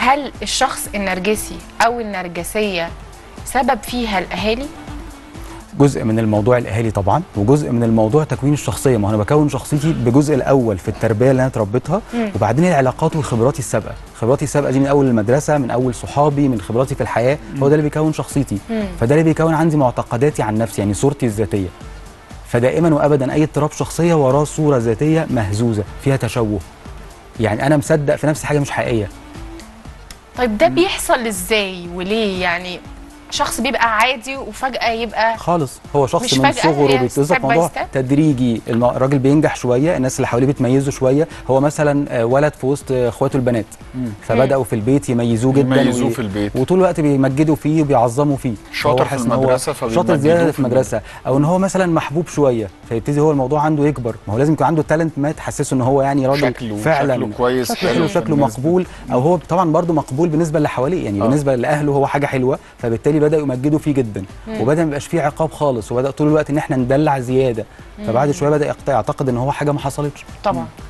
هل الشخص النرجسي او النرجسيه سبب فيها الاهالي جزء من الموضوع الاهالي طبعا وجزء من الموضوع تكوين الشخصيه ما هو انا بكون شخصيتي بجزء الاول في التربيه اللي انا اتربيتها مم. وبعدين العلاقات وخبراتي السابقه خبراتي السابقه دي من اول المدرسه من اول صحابي من خبراتي في الحياه هو ده اللي بيكون شخصيتي مم. فده اللي بيكون عندي معتقداتي عن نفسي يعني صورتي الذاتيه فدائما وابدا اي اضطراب شخصيه وراه صوره ذاتيه مهزوزه فيها تشوه يعني انا مصدق في نفسي حاجه مش حقيقيه طيب ده بيحصل ازاي وليه يعني شخص بيبقى عادي وفجاه يبقى خالص هو شخص مش من فجأة، صغره هي بيتوظف step by موضوع step. تدريجي الم- الراجل بينجح شويه الناس اللي حواليه بتميزه شويه هو مثلا آه، ولد في وسط آه، اخواته البنات فبداوا في البيت يميزوه جدا يميزوه وي- في البيت. وطول الوقت بيمجدوا فيه وبيعظموا فيه شاطر فهو في حاسس إن هو المدرسة شاطر فبيمجدوه زياده في في المدرسه او ان هو مثلا محبوب شويه فيبتدي هو الموضوع عنده يكبر ما هو لازم يكون عنده تالنت ما تحسسه ان هو يعني راجل شكله- فعلا شكله كويس، شكله حلو حلو شكله بالنسبة- مقبول او هو طبعا برضه مقبول بالنسبه اللي حواليه يعني آه. بالنسبه لاهله هو حاجه حلوه فبالتالي بدا يمجدوا فيه جدا وبدا ما يبقاش فيه عقاب خالص وبدا طول الوقت ان احنا ندلع زياده فبعد شويه بدا يقت- يعتقد ان هو حاجه ما حصلتش طبعا